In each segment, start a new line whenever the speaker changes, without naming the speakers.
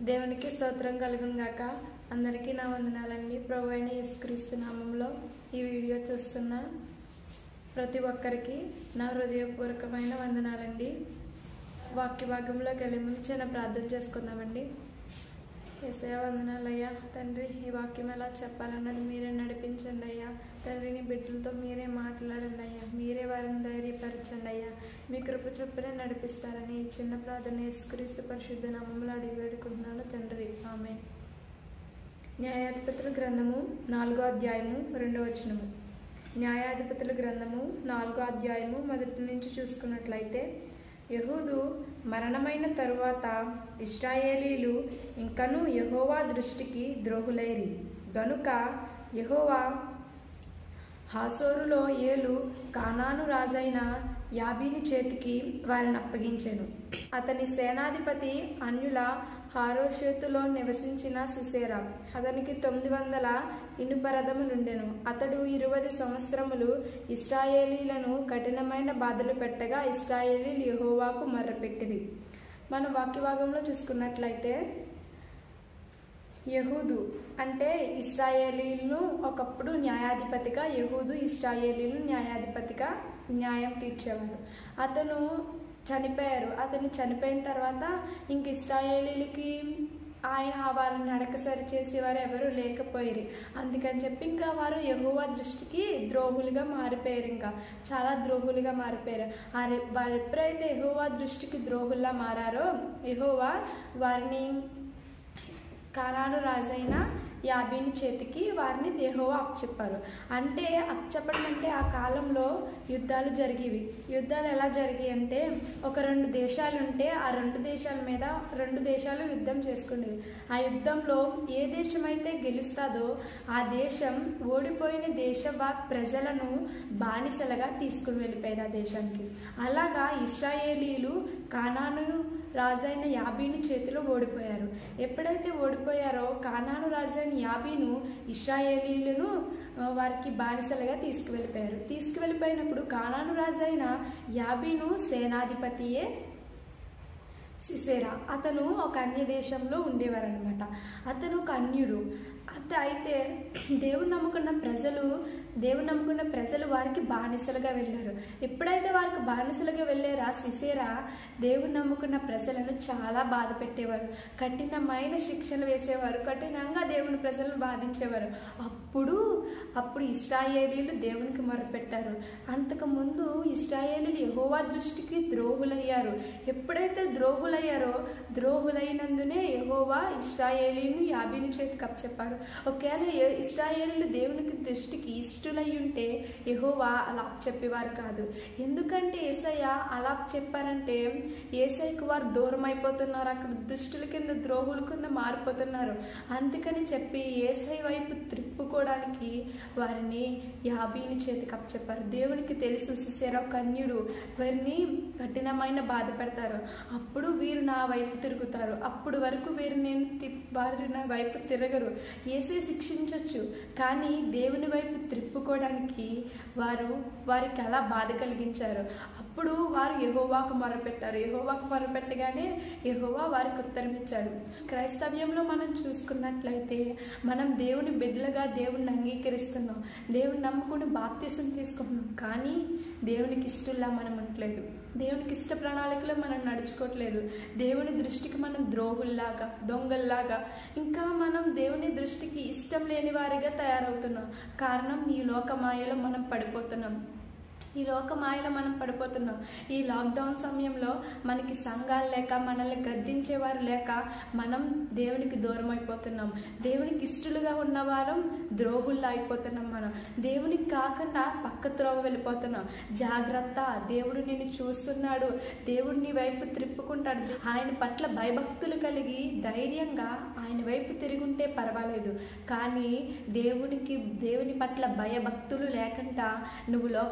దేవునికి స్తోత్రం కలుగును గాక అందరికీ నా వందనాలండి ప్రభు అయిన యేసుక్రీస్తు నామంలో ఈ వీడియో చూస్తున్న ప్రతి ఒక్కరికి నా హృదయపూర్వకమైన వందనాలండి వాక్య భాగంలోకి వెళ్ళే ముందు చిన్న ప్రార్థన చేసుకుందామండి ఏసయ వందనాలయ్యా తండ్రి ఈ వాక్యం ఎలా చెప్పాలన్నది మీరే నడిపించండి అయ్యా తండ్రిని బిడ్డలతో మీరే మాట్లాడండి అయ్యా మీరే వారిని ధైర్యపరచండి అయ్యా మీ కృప చొప్పునే నడిపిస్తారని ఈ చిన్న ప్రార్థన యేసుక్రీస్తు పరిశుద్ధ నామంలో అడిగి వేడుకుంటున్నాను తండ్రి ఆమె న్యాయాధిపతుల గ్రంథము నాలుగో అధ్యాయము రెండో వచనము న్యాయాధిపతుల గ్రంథము నాలుగో అధ్యాయము మొదటి నుంచి చూసుకున్నట్లయితే యహూదు మరణమైన తరువాత ఇస్రాయేలీలు ఇంకనూ యహోవా దృష్టికి ద్రోహులైరి గనుక యహోవా హాసోరులో ఏలు కానాను రాజైన యాబీని చేతికి వారిని అప్పగించెను అతని సేనాధిపతి అన్యుల హారోషేతులో నివసించిన సిసేరా అతనికి తొమ్మిది వందల ఇనుపరథములుండెను అతడు ఇరవై సంవత్సరములు ఇస్రాయేలీలను కఠినమైన బాధలు పెట్టగా ఇస్రాయేలీలు యహోవాకు మర్రపెట్టిరి మన వాక్యభాగంలో చూసుకున్నట్లయితే యహూదు అంటే ఇస్రాయేలీలను ఒకప్పుడు న్యాయాధిపతిగా యహూదు ఇస్రాయేలీలు న్యాయాధిపతిగా న్యాయం తీర్చేవారు అతను చనిపోయారు అతను చనిపోయిన తర్వాత ఇంక ఇస్రాయేలీలకి ఆయన వారిని నడక సరి చేసేవారు ఎవరు లేకపోయారు అందుకని చెప్పి ఇంకా వారు యహోవా దృష్టికి ద్రోహులుగా మారిపోయారు ఇంకా చాలా ద్రోహులుగా మారిపోయారు వారు ఎప్పుడైతే యహోవా దృష్టికి ద్రోహుల్లా మారారో యహోవా వారిని కానాను రాజైన యాబీని చేతికి వారిని దేహోవా అప్పచెప్పారు అంటే అప్పచెప్పడం అంటే ఆ కాలంలో యుద్ధాలు జరిగేవి యుద్ధాలు ఎలా జరిగాయి అంటే ఒక రెండు దేశాలు ఉంటే ఆ రెండు దేశాల మీద రెండు దేశాలు యుద్ధం చేసుకునేవి ఆ యుద్ధంలో ఏ దేశం అయితే గెలుస్తుందో ఆ దేశం ఓడిపోయిన దేశ ప్రజలను బానిసలుగా తీసుకుని వెళ్ళిపోయేది ఆ దేశానికి అలాగా ఇస్రాయేలీలు కానాను రాజైన యాబీను చేతిలో ఓడిపోయారు ఎప్పుడైతే ఓడిపోయారో కానాను రాజైన యాబీను ఇస్రాయేలీలను వారికి బానిసలుగా తీసుకువెళ్ళిపోయారు తీసుకువెళ్ళిపోయినప్పుడు కానాను రాజైన యాబీను సేనాధిపతియే సిసేరా అతను ఒక అన్య దేశంలో ఉండేవారనమాట అతను ఒక అన్యుడు అంత అయితే దేవుని నమ్ముకున్న ప్రజలు దేవుని నమ్ముకున్న ప్రజలు వారికి బానిసలుగా వెళ్ళారు ఎప్పుడైతే వారికి బానిసలుగా వెళ్ళారా సిసేరా దేవుని నమ్ముకున్న ప్రజలను చాలా బాధ పెట్టేవారు కఠినమైన శిక్షలు వేసేవారు కఠినంగా దేవుని ప్రజలను బాధించేవారు అప్పుడు అప్పుడు ఇస్రాయేలీలు దేవునికి మొరపెట్టారు అంతకుముందు ఇస్రాయేలీలు యహోవా దృష్టికి ద్రోహులయ్యారు ఎప్పుడైతే ద్రోహులయ్యారో ద్రోహులైనందునే యహోవా ఇస్రాయేలీను యాబీని చేతికి అప్పచెప్పారు ఒకవేళ ఇస్రాయేలీలు దేవునికి దృష్టికి ఇష్టలై ఉంటే యహోవా అలా చెప్పేవారు కాదు ఎందుకంటే ఏసయ్య అలా చెప్పారంటే ఏసైకి వారు దూరం అయిపోతున్నారు అక్కడ దుష్టుల కింద ద్రోహుల కింద మారిపోతున్నారు అందుకని చెప్పి ఏసై వైపు త్రిప్పుకోవడానికి వారిని యాబీని చేతికి అప్పచెప్పారు దేవునికి తెలుసు సిసేరా కన్యుడు వారిని కఠినమైన బాధ పెడతారు అప్పుడు వీరు నా వైపు తిరుగుతారు అప్పుడు వరకు వీరు నేను వారు నా వైపు తిరగరు ఏసే శిక్షించవచ్చు కానీ దేవుని వైపు త్రిప్పుకోవడానికి వారు వారికి అలా బాధ కలిగించారు అప్పుడు వారు యహోవాకు మొరపెట్టారు యహోవాకు మొరపెట్టగానే యహోవా వారికి ఉత్తరం ఇచ్చాడు క్రైస్తవ్యంలో మనం చూసుకున్నట్లయితే మనం దేవుని బిడ్డలుగా దేవుణ్ణి అంగీకరిస్తున్నాం దేవుని నమ్ముకుని బాప్తీసం తీసుకుంటున్నాం కానీ దేవునికి ఇష్టంలా మనం ఉండట్లేదు దేవునికి ఇష్ట ప్రణాళికలో మనం నడుచుకోవట్లేదు దేవుని దృష్టికి మనం ద్రోహుల్లాగా దొంగల్లాగా ఇంకా మనం దేవుని దృష్టికి ఇష్టం లేని వారిగా తయారవుతున్నాం కారణం ఈ లోకమాయలో మనం పడిపోతున్నాం ఈ లోకమాయలో మనం పడిపోతున్నాం ఈ లాక్డౌన్ సమయంలో మనకి సంఘాలు లేక మనల్ని గద్దించేవారు లేక మనం దేవునికి దూరం అయిపోతున్నాం దేవునికి ఇష్టలుగా ఉన్నవారు ద్రోహుల్లా అయిపోతున్నాం మనం దేవునికి కాకుండా పక్క త్రోవ వెళ్ళిపోతున్నాం జాగ్రత్త దేవుడు నిన్ను చూస్తున్నాడు దేవుడు నీ వైపు త్రిప్పుకుంటాడు ఆయన పట్ల భయభక్తులు కలిగి ధైర్యంగా ఆయన వైపు తిరుగుంటే పర్వాలేదు కానీ దేవునికి దేవుని పట్ల భయభక్తులు లేకుండా నువ్వు లోకం వైపే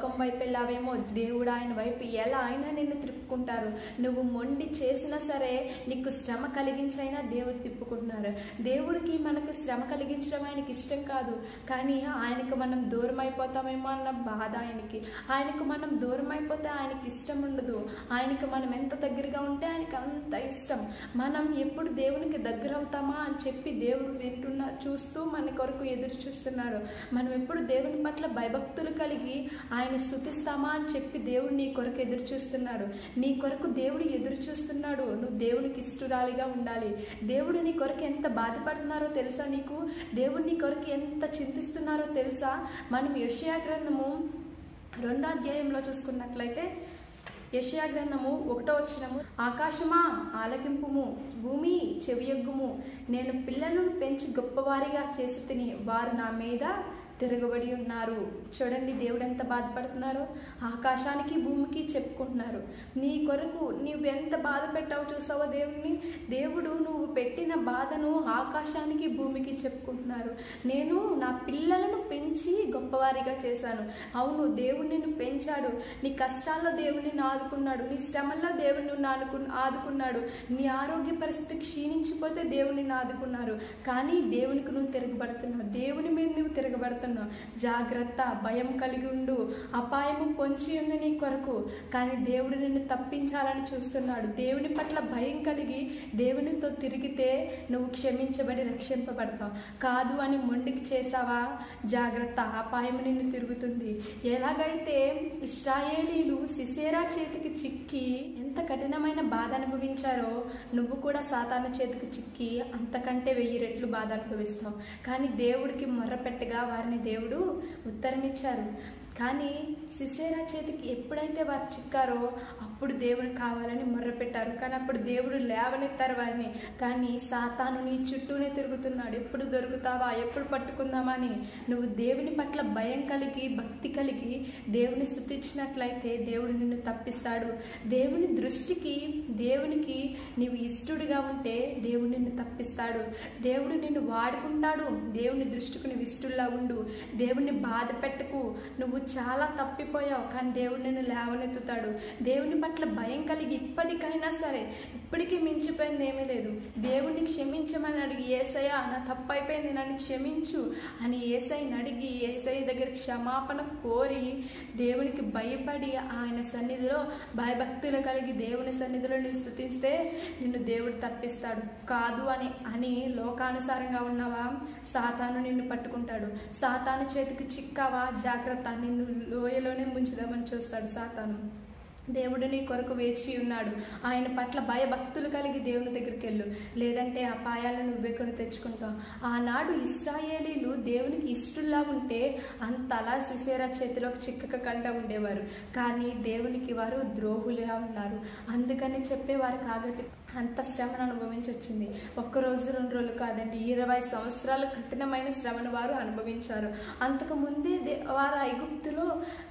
వెళ్ళావేమో దేవుడు ఆయన వైపు ఎలా అయినా నిన్ను తిప్పుకుంటారు నువ్వు మొండి చేసినా సరే నీకు శ్రమ కలిగించైనా దేవుడు తిప్పుకుంటున్నారు దేవుడికి మనకు శ్రమ కలిగించడం ఆయనకి ఇష్టం కాదు కానీ ఆయనకు మనం దూరం అయిపోతామేమో అన్న బాధ ఆయనకి ఆయనకు మనం దూరం అయిపోతే ఆయనకి ఇష్టం ఉండదు ఆయనకు మనం ఎంత దగ్గరగా ఉంటే ఆయనకి అంత ఇష్టం మనం ఎప్పుడు దేవునికి దగ్గర అవుతామా అని చెప్పి దేవుడు వింటున్న చూస్తూ మన కొరకు ఎదురు చూస్తున్నాడు మనం ఎప్పుడు దేవుని పట్ల భయభక్తులు కలిగి ఆయన స్థుతిస్తామా అని చెప్పి దేవుడు నీ కొరకు ఎదురు చూస్తున్నాడు నీ కొరకు దేవుడు ఎదురు చూస్తున్నాడు నువ్వు దేవునికి ఇష్టురాలిగా ఉండాలి దేవుడు నీ కొరకు ఎంత బాధపడుతున్నారో తెలుసా నీకు దేవుడు నీ కొరకు ఎంత చింతిస్తున్నారో తెలుసా మనం యెషయా గ్రంథము రెండో అధ్యాయంలో చూసుకున్నట్లయితే యెషయా గ్రంథము ఒకటో వచ్చినము ఆకాశమా ఆలకింపుము భూమి చెవియొగ్గుము నేను పిల్లలను పెంచి గొప్పవారిగా చేసి తిని వారు నా మీద తిరగబడి ఉన్నారు చూడండి దేవుడు ఎంత బాధపడుతున్నారో ఆకాశానికి భూమికి చెప్పుకుంటున్నారు నీ కొరకు నువ్వు ఎంత బాధ పెట్టావు చూసావో దేవుడిని దేవుడు నువ్వు పెట్టిన బాధను ఆకాశానికి భూమికి చెప్పుకుంటున్నారు నేను నా పిల్లలను పెంచి గొప్పవారిగా చేశాను అవును దేవుడు నిన్ను పెంచాడు నీ కష్టాల్లో దేవుడు నిన్ను ఆదుకున్నాడు నీ శ్రమల్లో దేవుడు నిన్ను ఆదుకు ఆదుకున్నాడు నీ ఆరోగ్య పరిస్థితి క్షీణించిపోతే దేవుడు నిన్ను ఆదుకున్నారు కానీ దేవునికి నువ్వు తిరగబడుతున్నావు దేవుని మీద నువ్వు తిరగబడుతున్నావు జాగ్రత్త భయం కలిగి ఉండు అపాయము పొంచి ఉంది నీ కొరకు కానీ దేవుడు నిన్ను తప్పించాలని చూస్తున్నాడు దేవుని పట్ల భయం కలిగి దేవునితో తిరిగితే నువ్వు క్షమించబడి రక్షింపబడతావు కాదు అని మొండికి చేసావా జాగ్రత్త అపాయం నిన్ను తిరుగుతుంది ఎలాగైతే ఇస్రాయేలీలు సిసేరా చేతికి చిక్కి ఎంత కఠినమైన బాధ అనుభవించారో నువ్వు కూడా సాతాను చేతికి చిక్కి అంతకంటే వెయ్యి రెట్లు బాధ అనుభవిస్తావు కానీ దేవుడికి మొర్రపెట్టగా వారిని దేవుడు ఉత్తరమిచ్చారు కానీ సిసేరా చేతికి ఎప్పుడైతే వారు చిక్కారో అప్పుడు దేవుడు కావాలని మొర్రపెట్టారు కానీ అప్పుడు దేవుడు లేవనెత్తారు వారిని కానీ సాతాను నీ చుట్టూనే తిరుగుతున్నాడు ఎప్పుడు దొరుకుతావా ఎప్పుడు పట్టుకుందామా అని నువ్వు దేవుని పట్ల భయం కలిగి భక్తి కలిగి దేవుని స్థుతించినట్లయితే దేవుడు నిన్ను తప్పిస్తాడు దేవుని దృష్టికి దేవునికి నీవు ఇష్టడుగా ఉంటే దేవుడు నిన్ను తప్పిస్తాడు దేవుడు నిన్ను వాడుకుంటాడు దేవుని దృష్టికి నువ్వు ఇష్టడులా ఉండు దేవుని బాధ పెట్టకు నువ్వు చాలా తప్పిపోయావు కానీ దేవుడు నిన్ను లేవనెత్తుతాడు దేవుని పట్ల భయం కలిగి ఇప్పటికైనా సరే ఇప్పటికీ మించిపోయింది ఏమీ లేదు దేవుణ్ణి క్షమించమని అడిగి ఏసయ్య నా తప్పు అయిపోయింది నన్ను క్షమించు అని ఏసైని అడిగి ఏసై దగ్గర క్షమాపణ కోరి దేవునికి భయపడి ఆయన సన్నిధిలో భయభక్తులు కలిగి దేవుని సన్నిధిలో నువ్వు స్థుతిస్తే నిన్ను దేవుడు తప్పిస్తాడు కాదు అని అని లోకానుసారంగా ఉన్నావా సాతాను నిన్ను పట్టుకుంటాడు సాతాను చేతికి చిక్కావా జాగ్రత్త నిన్ను లోయలోనే ముంచుదామని చూస్తాడు సాతాను దేవుడు నీ కొరకు వేచి ఉన్నాడు ఆయన పట్ల భయభక్తులు కలిగి దేవుని దగ్గరికి వెళ్ళు లేదంటే అపాయాలను నువ్వే కొని తెచ్చుకుంటావు ఆనాడు ఇస్రాయేలీలు దేవునికి ఇష్టంలా ఉంటే అంతలా సిసేరా చేతిలోకి చిక్కక కంట ఉండేవారు కానీ దేవునికి వారు ద్రోహులుగా ఉన్నారు అందుకని చెప్పేవారు కాగతి అంత శ్రమను అనుభవించి వచ్చింది ఒక్క రోజు రెండు రోజులు కాదండి ఇరవై సంవత్సరాల కఠినమైన శ్రమను వారు అనుభవించారు అంతకు ముందే దే- వారు ఐగుప్తులో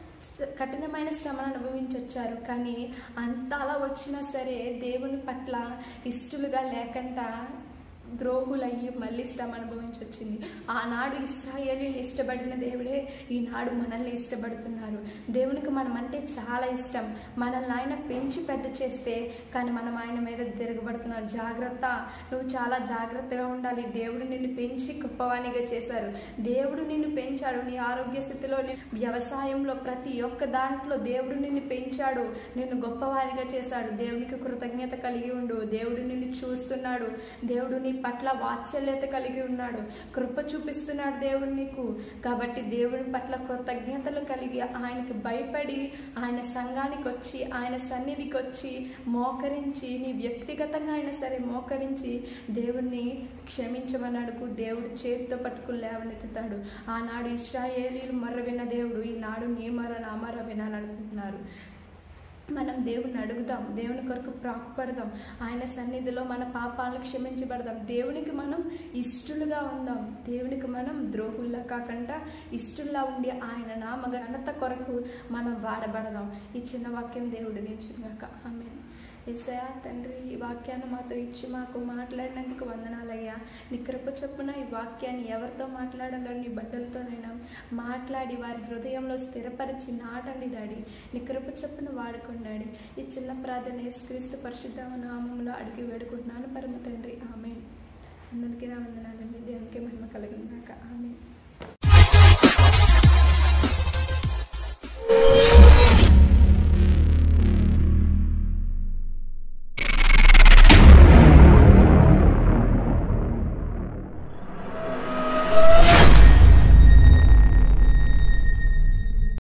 కఠినమైన శ్రమను అనుభవించొచ్చారు కానీ అంత అలా వచ్చినా సరే దేవుని పట్ల ఇష్టలుగా లేకుండా ద్రోహులయ్యి మళ్ళీ శ్రమ అనుభవించి వచ్చింది ఆనాడు ఇస్రాయేలీలు ఇష్టపడిన దేవుడే ఈనాడు మనల్ని ఇష్టపడుతున్నారు దేవునికి మనం అంటే చాలా ఇష్టం మనల్ని ఆయన పెంచి పెద్ద చేస్తే కానీ మనం ఆయన మీద తిరగబడుతున్నాం జాగ్రత్త నువ్వు చాలా జాగ్రత్తగా ఉండాలి దేవుడు నిన్ను పెంచి గొప్పవానిగా చేశారు దేవుడు నిన్ను పెంచాడు నీ ఆరోగ్య స్థితిలో నీ వ్యవసాయంలో ప్రతి ఒక్క దాంట్లో దేవుడు నిన్ను పెంచాడు నిన్ను గొప్పవారిగా చేశాడు దేవునికి కృతజ్ఞత కలిగి ఉండు దేవుడు నిన్ను చూస్తున్నాడు దేవుడు నీ పట్ల వాత్సల్యత కలిగి ఉన్నాడు కృప చూపిస్తున్నాడు దేవుడు నీకు కాబట్టి దేవుని పట్ల కృతజ్ఞతలు కలిగి ఆయనకి భయపడి ఆయన సంఘానికి వచ్చి ఆయన సన్నిధికి వచ్చి మోకరించి నీ వ్యక్తిగతంగా అయినా సరే మోకరించి దేవుణ్ణి క్షమించమని అడుగు దేవుడు చేతితో పట్టుకుని లేవనెత్తుతాడు ఆనాడు ఇస్రాయేలీలు మర్ర విన్న దేవుడు ఈనాడు నీ మర నా మర వినాలనుకుంటున్నారు మనం దేవుని అడుగుదాం దేవుని కొరకు ప్రాకుపడదాం ఆయన సన్నిధిలో మన పాపాలను క్షమించబడదాం దేవునికి మనం ఇష్టలుగా ఉందాం దేవునికి మనం ద్రోహుల్లా కాకుండా ఇష్టల్లా ఉండి ఆయన నామ ఘనత కొరకు మనం వాడబడదాం ఈ చిన్న వాక్యం దేవుడు దీంచుగాక ఆమె ఏసయా తండ్రి ఈ వాక్యాన్ని మాతో ఇచ్చి మాకు మాట్లాడినందుకు వందనాలయ్యా నీ కృప చొప్పున ఈ వాక్యాన్ని ఎవరితో మాట్లాడాలో నీ బట్టలతోనైనా మాట్లాడి వారి హృదయంలో స్థిరపరిచి నాటండి డాడీ నీ కృప చొప్పున వాడుకున్నాడు ఈ చిన్న ప్రార్థన యేసుక్రీస్తు పరిశుద్ధ నామంలో అడిగి వేడుకుంటున్నాను పరమ తండ్రి ఆమె అందరికీ నా వందనాలండి దేవుని